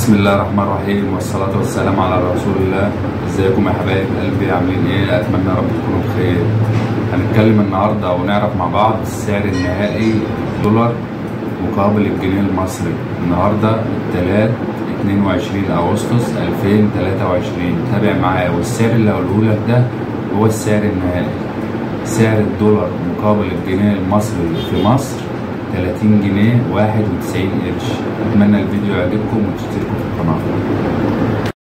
بسم الله الرحمن الرحيم والصلاة والسلام على رسول الله ازيكم يا حبايب قلبي عاملين ايه اتمنى يا رب تكونوا بخير هنتكلم النهارده ونعرف مع بعض السعر النهائي دولار مقابل الجنيه المصري النهارده الثلاث 22 اغسطس 2023 تابع معايا والسعر اللي هقوله لك ده هو السعر النهائي سعر الدولار مقابل الجنيه المصري في مصر 30 جنيه 91 قرش اتمنى الفيديو يعجبكم وتشتركوا في القناه